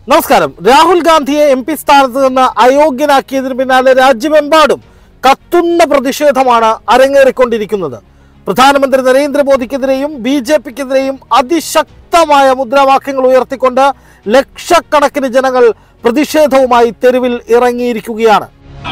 നമസ്കാരം രാഹുൽ ഗാന്ധിയെ M P സ്ഥാനത്ത് നിന്ന് അയോഗ്യനാക്കിയതിന് പിന്നാലെ രാജ്യമെമ്പാടും കത്തുന്ന പ്രതിഷേധമാണ് അരങ്ങേറിക്കൊണ്ടിരിക്കുന്നത് പ്രധാനമന്ത്രി നരേന്ദ്രമോദിക്കെതിരെയും ബി ജെ പിക്കെതിരെയും അതിശക്തമായ മുദ്രാവാക്യങ്ങൾ ഉയർത്തിക്കൊണ്ട് ലക്ഷക്കണക്കിന് ജനങ്ങൾ പ്രതിഷേധവുമായി തെരുവിൽ ഇറങ്ങിയിരിക്കുകയാണ്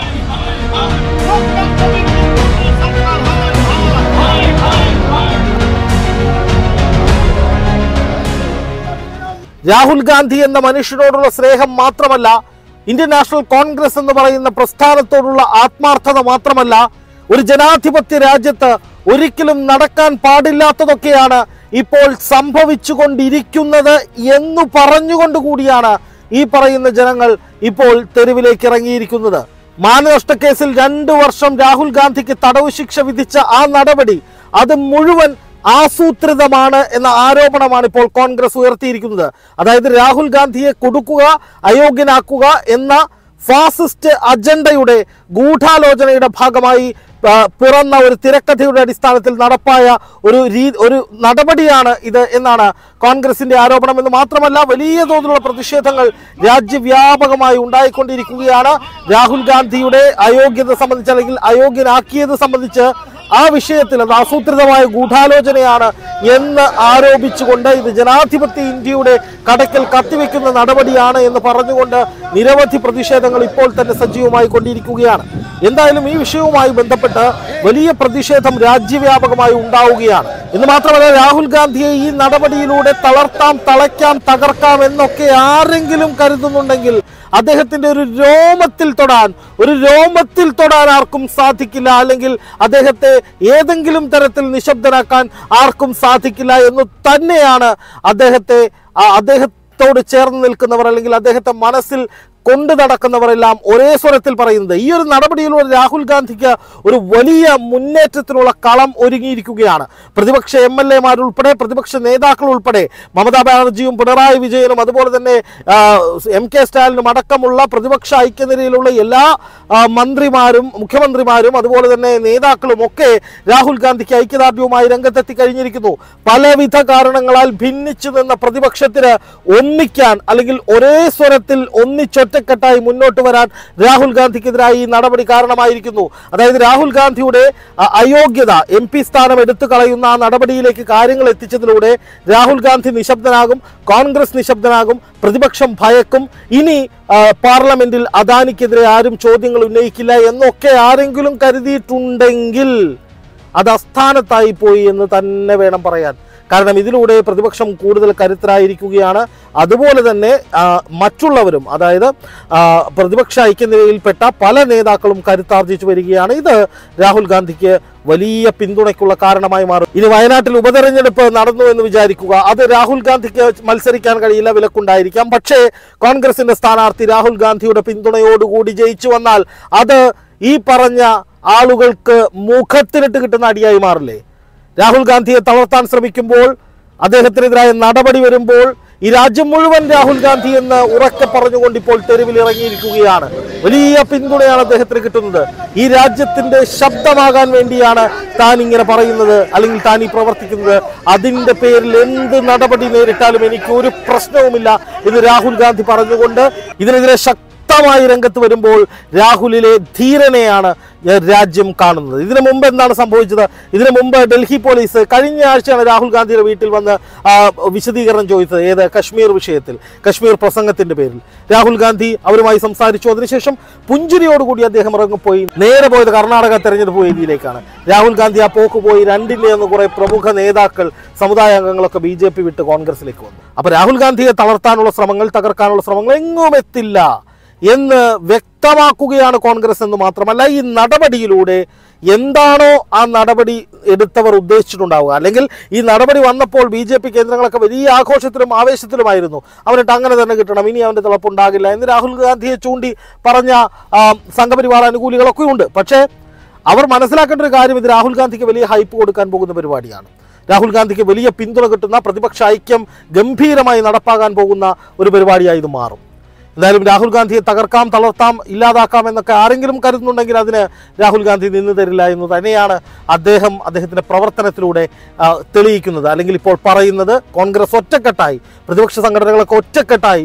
രാഹുൽ ഗാന്ധി എന്ന മനുഷ്യനോടുള്ള സ്നേഹം മാത്രമല്ല ഇന്ത്യൻ നാഷണൽ കോൺഗ്രസ് എന്ന് പറയുന്ന പ്രസ്ഥാനത്തോടുള്ള ആത്മാർത്ഥത മാത്രമല്ല ഒരു ജനാധിപത്യ രാജ്യത്ത് ഒരിക്കലും നടക്കാൻ പാടില്ലാത്തതൊക്കെയാണ് ഇപ്പോൾ സംഭവിച്ചുകൊണ്ടിരിക്കുന്നത് എന്ന് പറഞ്ഞുകൊണ്ട് കൂടിയാണ് ഈ പറയുന്ന ജനങ്ങൾ ഇപ്പോൾ തെരുവിലേക്ക് ഇറങ്ങിയിരിക്കുന്നത് മാനനഷ്ടക്കേസിൽ രണ്ടു വർഷം രാഹുൽ ഗാന്ധിക്ക് തടവ് ശിക്ഷ വിധിച്ച ആ നടപടി അത് മുഴുവൻ ആസൂത്രിതമാണ് എന്ന ആരോപണമാണ് ഇപ്പോൾ കോൺഗ്രസ് ഉയർത്തിയിരിക്കുന്നത് അതായത് രാഹുൽ ഗാന്ധിയെ കൊടുക്കുക അയോഗ്യനാക്കുക എന്ന ഫാസിസ്റ്റ് അജണ്ടയുടെ ഗൂഢാലോചനയുടെ ഭാഗമായി ആ, പിറന്ന ഒരു തിരക്കഥയുടെ അടിസ്ഥാനത്തിൽ നടപ്പായ ഒരു രീ ഒരു നടപടിയാണ് ഇത് എന്നാണ് കോൺഗ്രസിന്റെ ആരോപണം എന്ന് മാത്രമല്ല വലിയ തോതിലുള്ള പ്രതിഷേധങ്ങൾ രാജ്യവ്യാപകമായി ഉണ്ടായിക്കൊണ്ടിരിക്കുകയാണ് രാഹുൽ ഗാന്ധിയുടെ അയോഗ്യത സംബന്ധിച്ച് അല്ലെങ്കിൽ അയോഗ്യനാക്കിയത് സംബന്ധിച്ച് ആ വിഷയത്തിൽ അത് ആസൂത്രിതമായ ഗൂഢാലോചനയാണ് എന്ന് ആരോപിച്ചുകൊണ്ട് ഇത് ജനാധിപത്യ ഇന്ത്യയുടെ കടക്കൽ കത്തിവെക്കുന്ന നടപടിയാണ് എന്ന് പറഞ്ഞുകൊണ്ട് നിരവധി പ്രതിഷേധങ്ങൾ ഇപ്പോൾ തന്നെ സജീവമായി കൊണ്ടിരിക്കുകയാണ് എന്തായാലും ഈ വിഷയവുമായി ബന്ധപ്പെട്ട് വലിയ പ്രതിഷേധം രാജ്യവ്യാപകമായി ഉണ്ടാവുകയാണ് എന്ന് മാത്രമല്ല രാഹുൽ ഗാന്ധിയെ ഈ നടപടിയിലൂടെ തളർത്താം തളയ്ക്കാം തകർക്കാം എന്നൊക്കെ ആരെങ്കിലും കരുതുന്നുണ്ടെങ്കിൽ അദ്ദേഹത്തിന്റെ ഒരു രോമത്തിൽ തൊടാൻ ഒരു രോമത്തിൽ തൊടാൻ ആർക്കും സാധിക്കില്ല അല്ലെങ്കിൽ അദ്ദേഹത്തെ ഏതെങ്കിലും തരത്തിൽ നിശബ്ദനാക്കാൻ ആർക്കും സാധിക്കില്ല എന്ന് തന്നെയാണ് അദ്ദേഹത്തെ ആ അദ്ദേഹത്തോട് ചേർന്ന് നിൽക്കുന്നവർ അല്ലെങ്കിൽ അദ്ദേഹത്തെ മനസ്സിൽ കൊണ്ടു നടക്കുന്നവരെല്ലാം ഒരേ സ്വരത്തിൽ പറയുന്നത് ഈ ഒരു നടപടിയിലൂടെ രാഹുൽ ഗാന്ധിക്ക് ഒരു വലിയ മുന്നേറ്റത്തിനുള്ള കളം ഒരുങ്ങിയിരിക്കുകയാണ് പ്രതിപക്ഷ എം എൽ എമാരുൾപ്പെടെ പ്രതിപക്ഷ നേതാക്കൾ ഉൾപ്പെടെ മമതാ ബാനർജിയും പിണറായി വിജയനും അതുപോലെ തന്നെ ആ, എം കെ സ്റ്റാലിനും അടക്കമുള്ള പ്രതിപക്ഷ ഐക്യനിരയിലുള്ള എല്ലാ ആ, മന്ത്രിമാരും മുഖ്യമന്ത്രിമാരും അതുപോലെ തന്നെ നേതാക്കളും ഒക്കെ രാഹുൽ ഗാന്ധിക്ക് ഐക്യദാർഢ്യവുമായി രംഗത്തെത്തി കഴിഞ്ഞിരിക്കുന്നു പലവിധ കാരണങ്ങളാൽ ഭിന്നിച്ചു നിന്ന പ്രതിപക്ഷത്തിന് ഒന്നിക്കാൻ അല്ലെങ്കിൽ ഒരേ സ്വരത്തിൽ ഒന്നിച്ചൊറ്റക്കെട്ടായി മുന്നോട്ട് വരാൻ രാഹുൽ ഗാന്ധിക്കെതിരായി ഈ നടപടി കാരണമായിരിക്കുന്നു അതായത് രാഹുൽ ഗാന്ധിയുടെ അ- അയോഗ്യത എം പി സ്ഥാനം എടുത്തു കളയുന്ന ആ നടപടിയിലേക്ക് കാര്യങ്ങൾ എത്തിച്ചതിലൂടെ രാഹുൽ ഗാന്ധി നിശബ്ദനാകും കോൺഗ്രസ് നിശബ്ദനാകും പ്രതിപക്ഷം ഭയക്കും ഇനി ആ, പാർലമെന്റിൽ അദാനിക്കെതിരെ ആരും ചോദ്യങ്ങൾ ഉന്നയിക്കില്ല എന്നൊക്കെ ആരെങ്കിലും കരുതിയിട്ടുണ്ടെങ്കിൽ അത് അസ്ഥാനത്തായി പോയി എന്ന് തന്നെ വേണം പറയാൻ കാരണം ഇതിലൂടെ പ്രതിപക്ഷം കൂടുതൽ കരുത്തരായിരിക്കുകയാണ് അതുപോലെ തന്നെ ആ, മറ്റുള്ളവരും അതായത് ആ, പ്രതിപക്ഷ ഐക്യനിരയിൽപ്പെട്ട പല നേതാക്കളും കരുത്താർജിച്ചു വരികയാണ് ഇത് രാഹുൽ ഗാന്ധിക്ക് വലിയ പിന്തുണയ്ക്കുള്ള കാരണമായി മാറും ഇനി വയനാട്ടിൽ ഉപതെരഞ്ഞെടുപ്പ് നടന്നു എന്ന് വിചാരിക്കുക അത് രാഹുൽ ഗാന്ധിക്ക് മത്സരിക്കാൻ കഴിയില്ല വിലക്കുണ്ടായിരിക്കാം പക്ഷേ കോൺഗ്രസിന്റെ സ്ഥാനാർത്ഥി രാഹുൽ ഗാന്ധിയുടെ പിന്തുണയോടുകൂടി ജയിച്ചു വന്നാൽ അത് ഈ പറഞ്ഞ ആളുകൾക്ക് മുഖത്തിനിട്ട് കിട്ടുന്ന അടിയായി മാറില്ലേ രാഹുൽ ഗാന്ധിയെ തളർത്താൻ ശ്രമിക്കുമ്പോൾ അദ്ദേഹത്തിനെതിരായ നടപടി വരുമ്പോൾ ഈ രാജ്യം മുഴുവൻ രാഹുൽ ഗാന്ധി എന്ന് ഉറക്കെ പറഞ്ഞുകൊണ്ട് ഇപ്പോൾ തെരുവിൽ ഇറങ്ങിയിരിക്കുകയാണ് വലിയ പിന്തുണയാണ് അദ്ദേഹത്തിന് കിട്ടുന്നത് ഈ രാജ്യത്തിന്റെ ശബ്ദമാകാൻ വേണ്ടിയാണ് താൻ ഇങ്ങനെ പറയുന്നത് അല്ലെങ്കിൽ താൻ ഈ പ്രവർത്തിക്കുന്നത് അതിന്റെ പേരിൽ എന്ത് നടപടി നേരിട്ടാലും എനിക്ക് ഒരു പ്രശ്നവുമില്ല എന്ന് രാഹുൽ ഗാന്ധി പറഞ്ഞുകൊണ്ട് ഇതിനെതിരെ ശക്തി ശക്തമായി രംഗത്ത് വരുമ്പോൾ രാഹുലിലെ ധീരനെയാണ് രാജ്യം കാണുന്നത് ഇതിനു മുമ്പ് എന്താണ് സംഭവിച്ചത് ഇതിനു മുമ്പ് ഡൽഹി പോലീസ് കഴിഞ്ഞ ആഴ്ചയാണ് രാഹുൽ ഗാന്ധിയുടെ വീട്ടിൽ വന്ന് ആ, വിശദീകരണം ചോദിച്ചത് ഏത് കശ്മീർ വിഷയത്തിൽ കശ്മീർ പ്രസംഗത്തിന്റെ പേരിൽ രാഹുൽ ഗാന്ധി അവരുമായി സംസാരിച്ചു അതിനുശേഷം പുഞ്ചിരിയോടുകൂടി അദ്ദേഹം ഇറങ്ങിപ്പോയി നേരെ പോയത് കർണാടക തെരഞ്ഞെടുപ്പ് വേദിയിലേക്കാണ് രാഹുൽ ഗാന്ധി ആ പോക്ക് പോയി രണ്ടിന്റെ എന്ന് കുറെ പ്രമുഖ നേതാക്കൾ സമുദായ അംഗങ്ങളൊക്കെ ബി ജെ പി വിട്ട് കോൺഗ്രസിലേക്ക് വന്നു അപ്പൊ രാഹുൽ ഗാന്ധിയെ തളർത്താനുള്ള ശ്രമങ്ങൾ തകർക്കാനുള്ള ശ്രമങ്ങൾ എങ്ങും എത്തില്ല എന്ന് വ്യക്തമാക്കുകയാണ് കോൺഗ്രസ് എന്ന് മാത്രമല്ല ഈ നടപടിയിലൂടെ എന്താണോ ആ നടപടി എടുത്തവർ ഉദ്ദേശിച്ചിട്ടുണ്ടാവുക അല്ലെങ്കിൽ ഈ നടപടി വന്നപ്പോൾ ബി ജെ പി കേന്ദ്രങ്ങളൊക്കെ വലിയ ആഘോഷത്തിലും ആവേശത്തിലുമായിരുന്നു അവനിട്ട് അങ്ങനെ തന്നെ കിട്ടണം ഇനി അവൻ്റെ തിളപ്പുണ്ടാകില്ല എന്ന് രാഹുൽ ഗാന്ധിയെ ചൂണ്ടി പറഞ്ഞ ആ, സംഘപരിവാർ അനുകൂലികളൊക്കെ ഉണ്ട് പക്ഷേ അവർ മനസ്സിലാക്കേണ്ട ഒരു കാര്യം ഇത് രാഹുൽ ഗാന്ധിക്ക് വലിയ ഹൈപ്പ് കൊടുക്കാൻ പോകുന്ന പരിപാടിയാണ് രാഹുൽ ഗാന്ധിക്ക് വലിയ പിന്തുണ കിട്ടുന്ന പ്രതിപക്ഷ ഐക്യം ഗംഭീരമായി നടപ്പാകാൻ പോകുന്ന ഒരു പരിപാടിയായി ഇത് മാറും എന്തായാലും രാഹുൽ ഗാന്ധിയെ തകർക്കാം തളർത്താം ഇല്ലാതാക്കാം എന്നൊക്കെ ആരെങ്കിലും കരുതുന്നുണ്ടെങ്കിൽ അതിന് രാഹുൽ ഗാന്ധി നിന്ന് തരില്ല എന്ന് തന്നെയാണ് അദ്ദേഹം അദ്ദേഹത്തിന്റെ പ്രവർത്തനത്തിലൂടെ ആ, തെളിയിക്കുന്നത് അല്ലെങ്കിൽ ഇപ്പോൾ പറയുന്നത് കോൺഗ്രസ് ഒറ്റക്കെട്ടായി പ്രതിപക്ഷ സംഘടനകളൊക്കെ ഒറ്റക്കെട്ടായി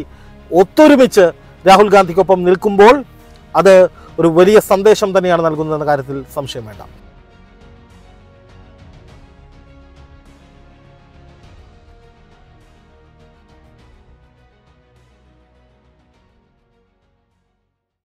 ഒത്തൊരുമിച്ച് രാഹുൽ ഗാന്ധിക്കൊപ്പം നിൽക്കുമ്പോൾ അത് ഒരു വലിയ സന്ദേശം തന്നെയാണ് നൽകുന്നതെന്ന കാര്യത്തിൽ സംശയം വേണ്ട